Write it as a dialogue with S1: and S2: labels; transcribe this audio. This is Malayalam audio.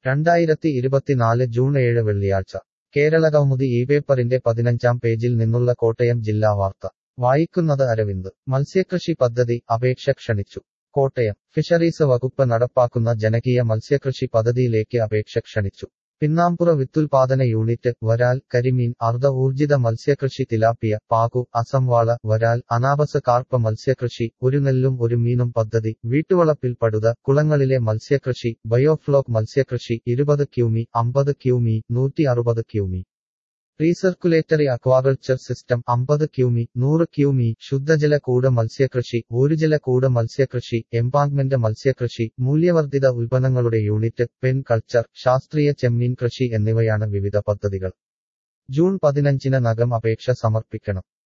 S1: രണ്ടായിരത്തി ഇരുപത്തിനാല് ജൂൺ ഏഴ് വെള്ളിയാഴ്ച കേരളകൗമുദി ഈ പേപ്പറിന്റെ പതിനഞ്ചാം പേജിൽ നിന്നുള്ള കോട്ടയം ജില്ലാ വാർത്ത വായിക്കുന്നത് അരവിന്ദ് മത്സ്യകൃഷി പദ്ധതി അപേക്ഷ ക്ഷണിച്ചു കോട്ടയം ഫിഷറീസ് വകുപ്പ് നടപ്പാക്കുന്ന ജനകീയ മത്സ്യകൃഷി പദ്ധതിയിലേക്ക് അപേക്ഷ ക്ഷണിച്ചു പിന്നാമ്പുറ വിത്തുൽപാദന യൂണിറ്റ് വരാൽ കരിമീൻ അർദ്ധ ഊർജിത മത്സ്യകൃഷി തിലാപ്പിയ പാകു അസംവാള വരാൽ അനാബസ കാർപ്പ മത്സ്യകൃഷി ഒരു നെല്ലും ഒരു മീനും പദ്ധതി വീട്ടുവളപ്പിൽ പടുത കുളങ്ങളിലെ മത്സ്യകൃഷി ബയോഫ്ലോക്ക് മത്സ്യകൃഷി ഇരുപത് ക്യൂമി അമ്പത് ക്യൂമി നൂറ്റി അറുപത് ക്യൂമി റീസർക്കുലേറ്ററി അക്വാകൾച്ചർ സിസ്റ്റം അമ്പത് ക്യൂമി നൂറ് ക്യൂമി ശുദ്ധജല കൂട് മത്സ്യകൃഷി ഊരുജല കൂട് മത്സ്യകൃഷി എംപാങ്ക്മെന്റ് മത്സ്യകൃഷി മൂല്യവർദ്ധിത ഉൽപ്പന്നങ്ങളുടെ യൂണിറ്റ് പെൻ കൾച്ചർ ശാസ്ത്രീയ ചെമ്മീൻ കൃഷി എന്നിവയാണ് വിവിധ പദ്ധതികൾ ജൂൺ പതിനഞ്ചിന് നകം അപേക്ഷ സമർപ്പിക്കണം